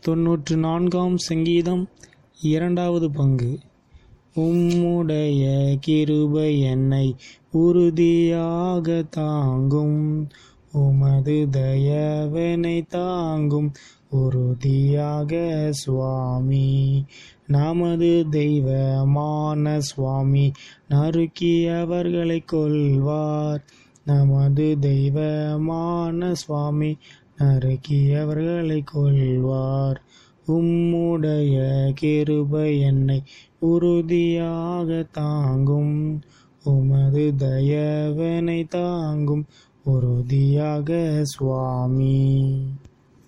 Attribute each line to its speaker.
Speaker 1: தொன்னூற்று நான்காம் சங்கீதம் இரண்டாவது பங்கு உம்முடைய கிருபை என்னை உறுதியாக தாங்கும் உமது தயவனை தாங்கும் உறுதியாக சுவாமி நமது தெய்வமான சுவாமி நறுக்கியவர்களை கொள்வார் நமது தெய்வமான சுவாமி நறுக்கியவர்களை கொள்வார் உம்முடைய கிருபை என்னை உறுதியாக தாங்கும் உமது தயவனை தாங்கும் உறுதியாக சுவாமி